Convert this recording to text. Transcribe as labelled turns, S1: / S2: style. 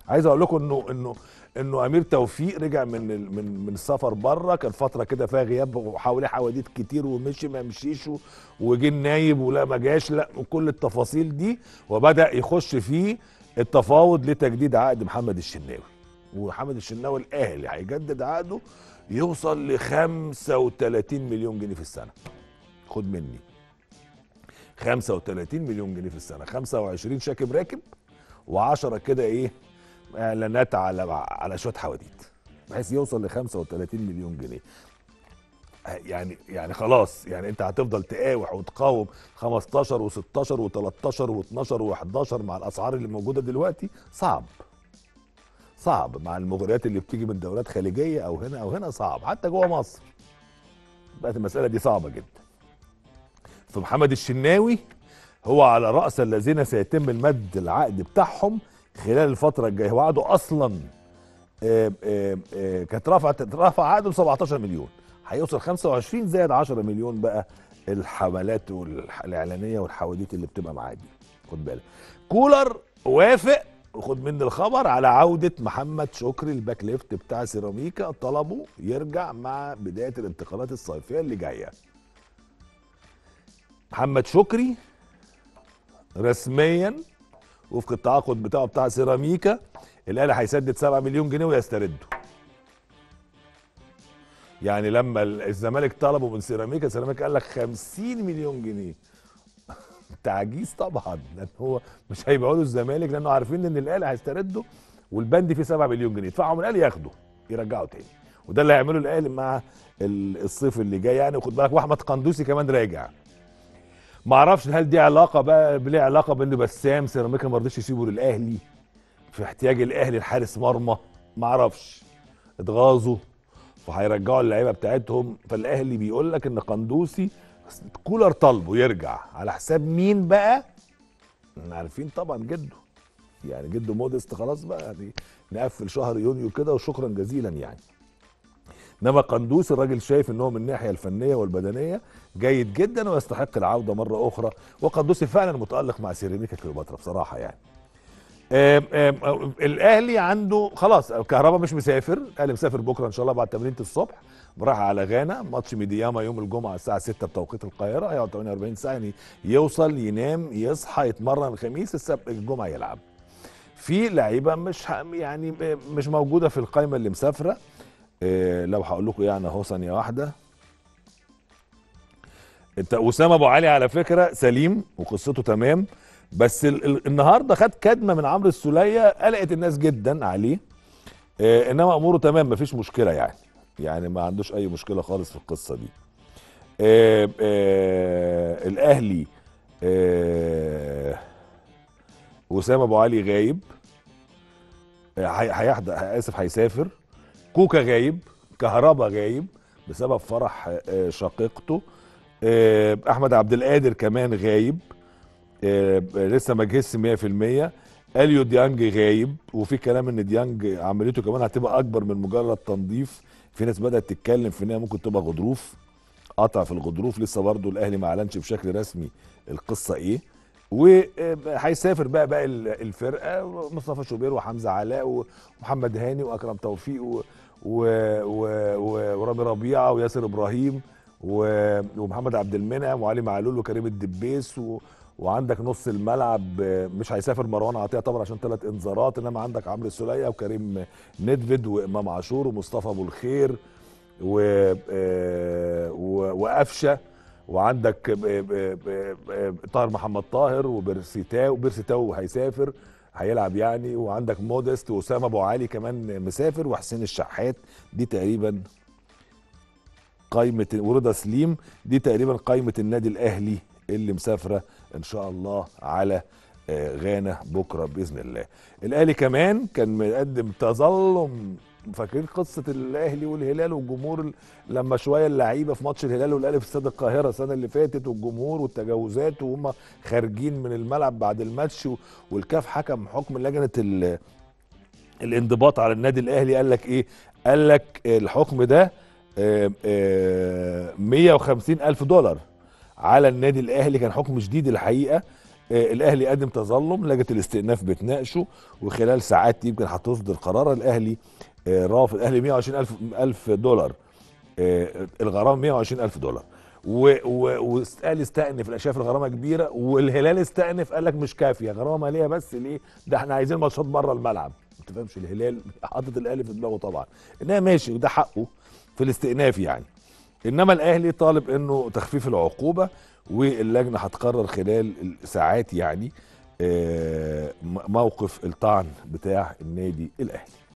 S1: عايز اقول لكم انه انه انه امير توفيق رجع من ال- من من السفر بره كان فتره كده فيها غياب وحواليه حواديت كتير ومشي ما مشيش و- وجه نايب ولا ما جاش لا وكل التفاصيل دي وبدا يخش في التفاوض لتجديد عقد محمد الشناوي ومحمد الشناوي الاهلي هيجدد عقده يوصل ل 35 مليون جنيه في السنه خد مني 35 مليون جنيه في السنه 25 شاكب راكب و10 كده ايه اعلانات على على شويه حواديت بحيث يوصل ل 35 مليون جنيه يعني يعني خلاص يعني انت هتفضل تقاوح وتقاوم 15 و16 و13 و12 و11 مع الاسعار اللي موجوده دلوقتي صعب صعب مع المغريات اللي بتيجي من دولات خليجيه او هنا او هنا صعب حتى جوه مصر بقت المساله دي صعبه جدا فمحمد الشناوي هو على راس الذين سيتم المد العقد بتاعهم خلال الفتره الجايه هو عقده اصلا آه، آه، آه، كانت رفعت رفع عقده ل 17 مليون هيوصل 25 زائد 10 مليون بقى الحملات والاعلانيه والحواديت اللي بتبقى معاه دي خد بالك كولر وافق وخد مني الخبر على عوده محمد شكري الباك ليفت بتاع سيراميكا طلبه يرجع مع بدايه الانتقالات الصيفيه اللي جايه محمد شكري رسميا وفق التعاقد بتاعه بتاع سيراميكا الاهلي هيسدد 7 مليون جنيه ويسترده يعني لما ال- الزمالك طلبوا من سيراميكا سيراميكا قال لك 50 مليون جنيه تعجيز طبعا لان هو مش هيبيعوا له الزمالك لانه عارفين ان الاهلي هيسترده والبند فيه 7 مليون جنيه يدفعهم الاهلي ياخده يرجعوا تاني وده اللي هيعمله الاهلي مع ال- الصيف اللي جاي يعني وخد بالك واحمد قندوسي كمان راجع ما اعرفش هل دي علاقه بقى ليه علاقه بان بسام سيراميكا ما رضيش يسيبه للاهلي في احتياج الاهلي لحارس مرمى ما اعرفش اتغاظوا فهيرجعوا اللعيبه بتاعتهم فالاهلي بيقول لك ان قندوسي كولر طالبه يرجع على حساب مين بقى احنا عارفين طبعا جده يعني جده مودست خلاص بقى يعني نقفل شهر يونيو كده وشكرا جزيلا يعني انما قندوس الراجل شايف ان هو من الناحيه الفنيه والبدنيه جيد جدا ويستحق العوده مره اخرى وقندوسي فعلا متالق مع سيراميكا كليوباترا بصراحه يعني آم آم آم، الاهلي عنده خلاص كهربا مش مسافر الاهلي مسافر بكره ان شاء الله بعد تمرينه الصبح راح على غانا ماتش ميدياما يوم الجمعه الساعه 6 بتوقيت القاهره هيقعد 48 ساعه يعني يوصل ينام يصحى يتمرن الخميس السبت الجمعه يلعب في لعيبه مش ه- يعني مش موجوده في القائمه اللي مسافره إيه لو هقول لكم يعني اهو ثانيه واحده انت اسامه ابو علي على فكره سليم وقصته تمام بس ال ال النهارده خد كدمه من عمرو السوليه قلقت الناس جدا عليه إيه انما اموره تمام مفيش مشكله يعني يعني ما عندوش اي مشكله خالص في القصه دي إيه إيه الاهلي إيه اسامه ابو علي غايب هي- هيحضر اسف هيسافر كوكا غايب كهربا غايب بسبب فرح آه، شقيقته آه، احمد عبد القادر كمان غايب آه، لسه ما جهزش 100% اليو ديانج غايب وفي كلام ان ديانج عمليته كمان هتبقى اكبر من مجرد تنظيف في ناس بدات تتكلم في انها ممكن تبقى غضروف قطع في الغضروف لسه برضه الاهلي ما اعلنش بشكل رسمي القصه ايه وهيسافر بقى باقي ال- الفرقه مصطفى شوبير وحمزه علاء ومحمد هاني واكرم توفيق و... و... و... و... ورامي ربيعه وياسر ابراهيم و... ومحمد عبد المنعم وعلي معلول وكريم الدبيس و... وعندك نص الملعب آه، مش هيسافر مروان عطيه طبعا عشان ثلاث انذارات انما عندك عمرو السوليه وكريم ندفد وامام عاشور ومصطفى ابو الخير و... آه، و... وقفشه وعندك ب- ب- ب- ب- طاهر محمد طاهر وبرسيتاو بيرسيتاو هيسافر هيلعب يعني وعندك مودست واسامه ابو علي كمان مسافر وحسين الشحات دي تقريبا قائمه ورضا سليم دي تقريبا قائمه النادي الاهلي اللي مسافره ان شاء الله على آه، غانا بكره باذن الله الاهلي كمان كان مقدم تظلم فاكرين قصه الاهلي والهلال والجمهور ال- لما شويه اللعيبه في ماتش الهلال والاهلي في استاد القاهره السنه اللي فاتت والجمهور والتجاوزات وهم خارجين من الملعب بعد الماتش و- والكاف حكم حكم لجنه ال- الانضباط على النادي الاهلي قال لك ايه قال لك الحكم ده آه، آه، 150 الف دولار على النادي الاهلي كان حكم شديد الحقيقه آه الاهلي قدم تظلم لجنه الاستئناف بتناقشه وخلال ساعات يمكن هتصدر قرار الاهلي آه رافض الاهلي 120 الف الف دولار آه الغرامه 120 الف دولار و- و- والاهلي استأنف الاشياء في الغرامه كبيره والهلال استأنف قال لك مش كافيه غرامه ماليه بس ليه ده احنا عايزين ماتشات بره الملعب ما تفهمش الهلال حاطط الاهلي في دماغه طبعا انها ماشي وده حقه في الاستئناف يعني انما الاهلي طالب انه تخفيف العقوبه واللجنه هتقرر خلال ساعات يعني آه، م- موقف الطعن بتاع النادي الاهلي